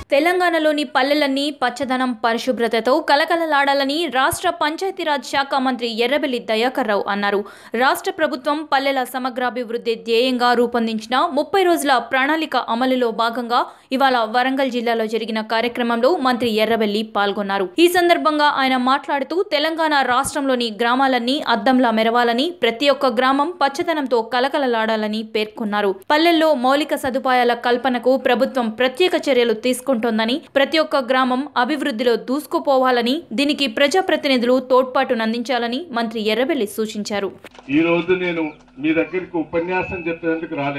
తెలంగాణలోని పల్లెలన్నీ పచ్చదనం పరిశుభ్రతతో కలకలలాడాలని రాష్ట్ర పంచాయతీరాజ్ శాఖ మంత్రి ఎర్రబెల్లి దయాకర్ రావు అన్నారు రాష్ట్ర ప్రభుత్వం పల్లెల సమగ్రాభివృద్ధి ధ్యేయంగా రూపొందించిన ముప్పై రోజుల ప్రణాళిక అమలులో భాగంగా ఇవాళ వరంగల్ జిల్లాలో జరిగిన కార్యక్రమంలో మంత్రి ఎర్రబెల్లి పాల్గొన్నారు ఈ సందర్భంగా ఆయన మాట్లాడుతూ తెలంగాణ రాష్ట్రంలోని గ్రామాలన్నీ అద్దంలా మెరవాలని ప్రతి ఒక్క గ్రామం పచ్చదనంతో కలకలలాడాలని పేర్కొన్నారు పల్లెల్లో మౌలిక సదుపాయాల కల్పనకు ప్రభుత్వం ప్రత్యేక చర్యలు తీసుకుంటోందని ప్రతి ఒక్క గ్రామం అభివృద్ధిలో దూసుకుపోవాలని దీనికి ప్రజాప్రతినిధులు తోడ్పాటునందించాలని మంత్రి ఎర్రబెల్లి సూచించారు ఈ రోజు నేను మీ దగ్గరికి ఉపన్యాసం చెప్పేందుకు రాలే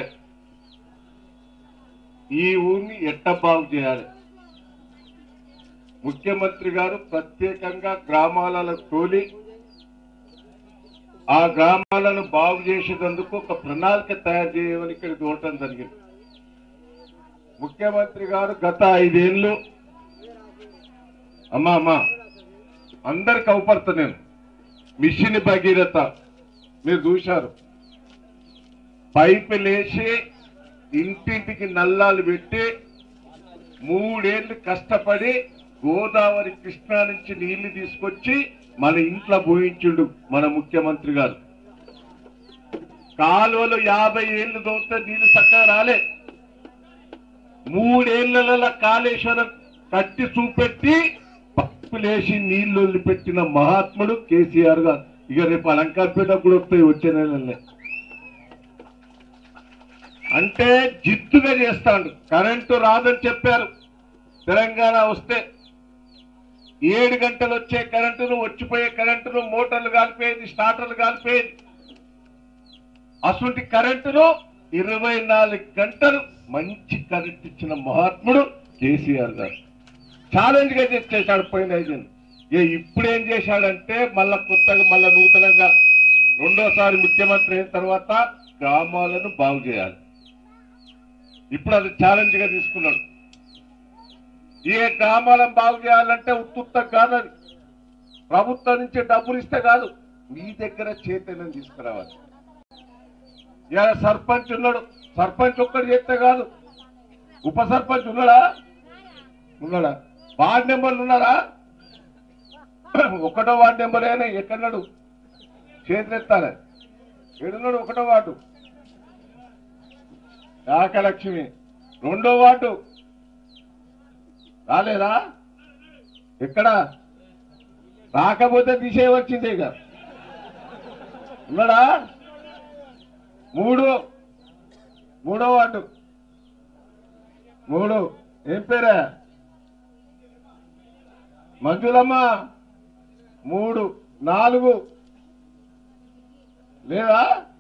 ఈ ఊరిని ఎట్ట బాగు చేయాలి ముఖ్యమంత్రి గారు ప్రత్యేకంగా గ్రామాలలో తోలి ఆ గ్రామాలను బాగు చేసేందుకు ఒక ప్రణాళిక తయారు చేయమని ఇక్కడ చూడటం జరిగింది ముఖ్యమంత్రి గారు గత ఐదేళ్లు అమ్మా అమ్మా అందరికి అవపడతా నేను మిషన్ భగీరథ మీరు చూశారు పైపు లేచి ఇంటింటికి నల్లాలు పెట్టి మూడేళ్లు కష్టపడి గోదావరి కృష్ణా నుంచి నీళ్లు తీసుకొచ్చి మన ఇంట్లో పోయించుండు మన ముఖ్యమంత్రి గారు కాలువలు యాభై ఏళ్ళు దోస్తే నీళ్లు చక్కగా రాలే మూడేళ్లలో కాళేశ్వరం కట్టి చూపెట్టి పప్పులేసి నీళ్లు వదిలిపెట్టిన మహాత్ముడు కేసీఆర్ గారు ఇక రేపు అలంకారపేట కూడా వస్తాయి వచ్చే నెలలే అంటే జిద్దుగా చేస్తాడు కరెంటు రాదని చెప్పారు తెలంగాణ వస్తే ఏడు గంటలు వచ్చే కరెంటును వచ్చిపోయే కరెంటును మోటార్లు కాలిపోయేది స్టార్టర్లు కాలిపోయేది అటువంటి కరెంటును ఇరవై నాలుగు గంటలు మంచి కరెంట్ ఇచ్చిన మహాత్ముడు కేసీఆర్ గారు ఛాలెంజ్ గా చేశాడు పోయిన ఐదేళ్ళు ఏ ఇప్పుడు ఏం చేశాడంటే మళ్ళా కొత్తగా మళ్ళా నూతనంగా రెండోసారి ముఖ్యమంత్రి అయిన తర్వాత గ్రామాలను బాగు చేయాలి ఇప్పుడు అది ఛాలెంజ్ గా తీసుకున్నాడు ఏ గ్రామాలను బాగు చేయాలంటే ఉత్తుత్త కాదు అది ప్రభుత్వం నుంచి డబ్బులు ఇస్తే కాదు మీ దగ్గర చైతన్యం తీసుకురావాలి ఇలా సర్పంచ్ ఉన్నాడు సర్పంచ్ ఒక్కడు చేస్తే కాదు ఉప సర్పంచ్ ఉన్నాడా ఉన్నాడా వార్డ్ నెంబర్లు ఉన్నారా ఒకటో వార్డు నెంబర్ అయినా ఎక్కడున్నాడు చేతులెత్తాలి ఏడున్నాడు ఒకటో వార్డు యాకలక్ష్మి రెండో వార్డు రాలేదా ఎక్కడ రాకపోతే తీసేయవచ్చిందే ఇక ఉన్నాడా మూడు మూడో వార్డు మూడు ఏం పేరే మంజులమ్మ మూడు నాలుగు లేదా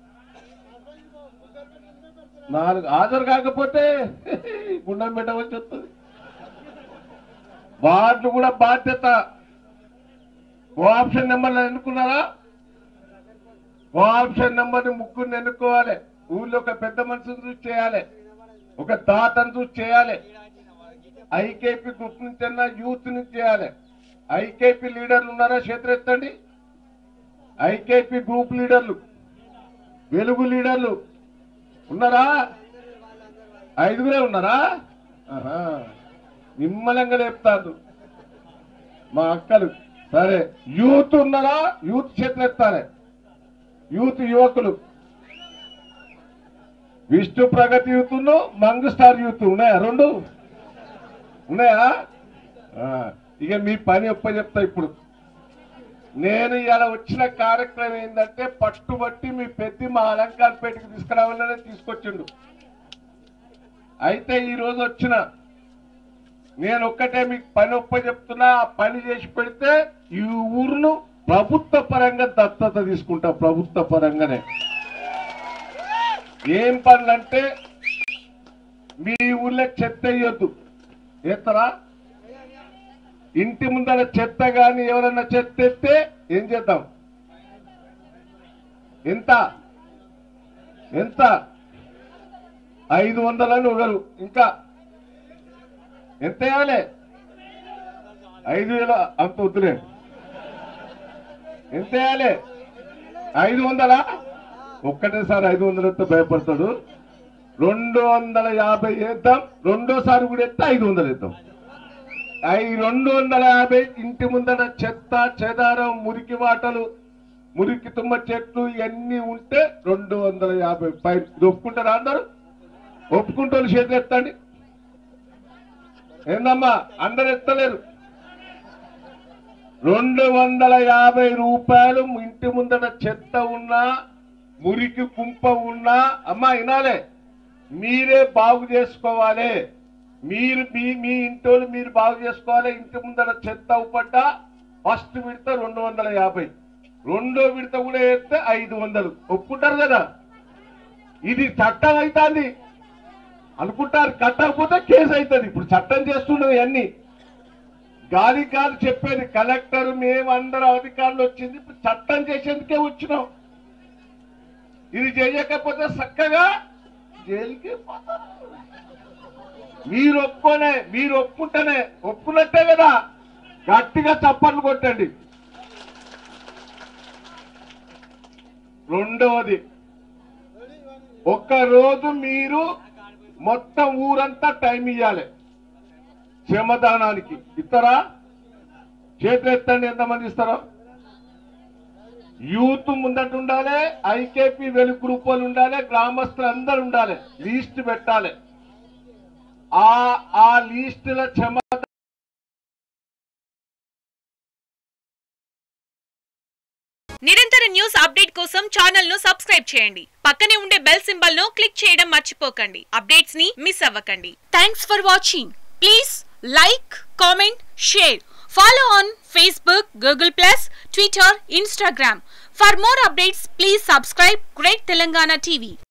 నాలుగు హాజరు కాకపోతే గుండం పెట్టవలసి వస్తుంది వార్డు కూడా బాధ్యత ఓ ఆప్షన్ నెంబర్ ఎన్నుకున్నారా ఓ ఆప్షన్ నెంబర్ ముగ్గురిని ఎన్నుకోవాలి ఊళ్ళో ఒక పెద్ద మనిషిని చూసి చేయాలి ఒక దాతను చూసి చేయాలి ఐకేపీ గ్రూప్ నుంచి అన్నా యూత్ నుంచి చేయాలి ఐకేపీ లీడర్లు ఉన్నారా చేతులు ఎత్తండి ఐకేపీ గ్రూప్ లీడర్లు వెలుగు లీడర్లు ఉన్నారా ఐదుగురే ఉన్నారా ఆహా. నిమ్మలంగా లేపుతారు మా అక్కలు సరే యూత్ ఉన్నారా యూత్ చేతులు ఎత్తాలి యూత్ యువకులు విష్ణు ప్రగతి యూత్ మంగు స్టార్ యూత్ ఉన్నాయా రెండు ఉన్నాయా ఆ, ఇక మీ పని ఒప్ప చెప్తా ఇప్పుడు నేను ఇలా వచ్చిన కార్యక్రమం ఏంటంటే పట్టుబట్టి మీ పెద్ద మా అలంకారపేటకి తీసుకురావాలనే తీసుకొచ్చిండు అయితే ఈ రోజు వచ్చిన నేను ఒక్కటే మీకు పని ఒప్ప చెప్తున్నా ఆ పని చేసి పెడితే ఈ ఊరును ప్రభుత్వ పరంగా దత్తత తీసుకుంటా ప్రభుత్వ పరంగానే ఏం పనులంటే మీ ఊళ్ళో చెత్త వేయొద్దు ఎత్తరా ఇంటి ముందర చెత్త గాని ఎవరైనా చెత్త ఎత్తే ఏం చేద్దాం ఎంత ఎంత ఐదు వందలని ఒకరు ఇంకా ఎంత వేయాలి ఐదు వేల అంత వద్దులే ఎంత వేయాలి ఐదు వందలా ఒక్కటేసారి ఐదు వందలతో భయపడతాడు రెండు వందల యాభై వేద్దాం రెండోసారి కూడా ఎత్తే ఐదు వందలు వేద్దాం అవి రెండు వందల యాభై ఇంటి ముందర చెత్త చెదారం మురికి వాటలు మురికి తుమ్మ చెట్లు ఇవన్నీ ఉంటే రెండు వందల యాభై పైన ఇది ఒప్పుకుంటారా అందరు ఒప్పుకుంటే చేతులు ఎత్తండి ఏందమ్మా అందరు ఎత్తలేరు రెండు వందల యాభై రూపాయలు ఇంటి ముందర చెత్త ఉన్నా మురికి కుంప ఉన్నా అమ్మా వినాలే మీరే బాగు చేసుకోవాలి మీరు మీ మీ ఇంటోళ్ళు మీరు బాగు చేసుకోవాలి ఇంటి ముందర చెత్త ఉప్పడ్డా ఫస్ట్ విడత రెండు వందల యాభై రెండో విడత కూడా వేస్తే ఐదు వందలు ఒప్పుకుంటారు కదా ఇది చట్టం అవుతుంది అనుకుంటారు కట్టకపోతే కేసు అవుతుంది ఇప్పుడు చట్టం చేస్తున్నవి అన్ని గాలి కాదు చెప్పేది కలెక్టర్ మేము అందరం అధికారులు వచ్చింది ఇప్పుడు చట్టం చేసేందుకే వచ్చినాం ఇది చేయకపోతే చక్కగా జైలుకి పోతారు. మీరు ఒప్పుకోనే మీరు ఒప్పుకుంటేనే ఒప్పుకున్నట్టే కదా గట్టిగా చప్పట్లు కొట్టండి రెండవది ఒక్క రోజు మీరు మొత్తం ఊరంతా టైం ఇవ్వాలి శ్రమదానానికి ఇస్తారా చేతులు ఎత్తండి ఎంతమంది ఇస్తారో యూత్ ముందట ఉండాలి ఐకేపీ వెలుగు గ్రూప్ వాళ్ళు ఉండాలి గ్రామస్తులు అందరు ఉండాలి లీస్ట్ పెట్టాలి ఆ ఆ లీస్టుల క్షమ నిరంతర న్యూస్ అప్డేట్ కోసం ఛానల్ ను సబ్స్క్రైబ్ చేయండి పక్కనే ఉండే బెల్ సింబల్ ను క్లిక్ చేయడం మర్చిపోకండి అప్డేట్స్ ని మిస్ అవ్వకండి thanks for watching please like comment share follow on Facebook Google plus Twitter Instagram for more updates please subscribe great Telangana TV